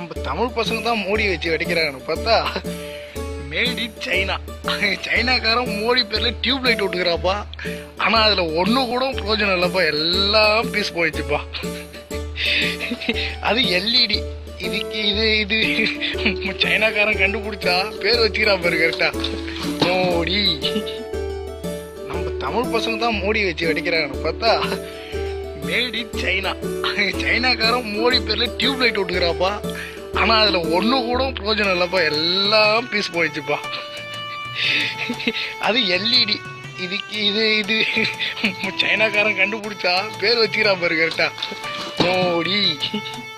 நம்ம தமிழ் பசங்க தான் மோடி வச்சு வெடிக்கிறாங்கன்னு பார்த்தா மேட் இன் சைனா சைனாக்காரன் மோடி பேர்ல டியூப் லைட் விட்டுக்கிறாப்பா ஆனா அதுல ஒண்ணு கூட பிரயோஜனம் இல்லப்பா எல்லாம் பீஸ் போயிடுச்சுப்பா அது எல்இடி இதுக்கு இது இது சைனாக்காரன் கண்டுபிடிச்சா பேர் வச்சுக்கிறா பாரு கரெக்டா மோடி நம்ம தமிழ் பசங்க தான் மோடி வச்சு வெடிக்கிறாங்கன்னு பார்த்தா மேட் இன் சைனா சைனாக்காரன் மோடி பேர்ல டியூப் லைட் விட்டுக்கிறாப்பா ஆனா அதுல ஒண்ணு கூட பிரயோஜனம் இல்லப்பா எல்லாம் பீஸ் போயிடுச்சுப்பா அது எல்இடி இதுக்கு இது இது சைனாக்காரன் கண்டுபிடிச்சா பேர் வச்சுக்கிறா பாரு கரெக்டா மோடி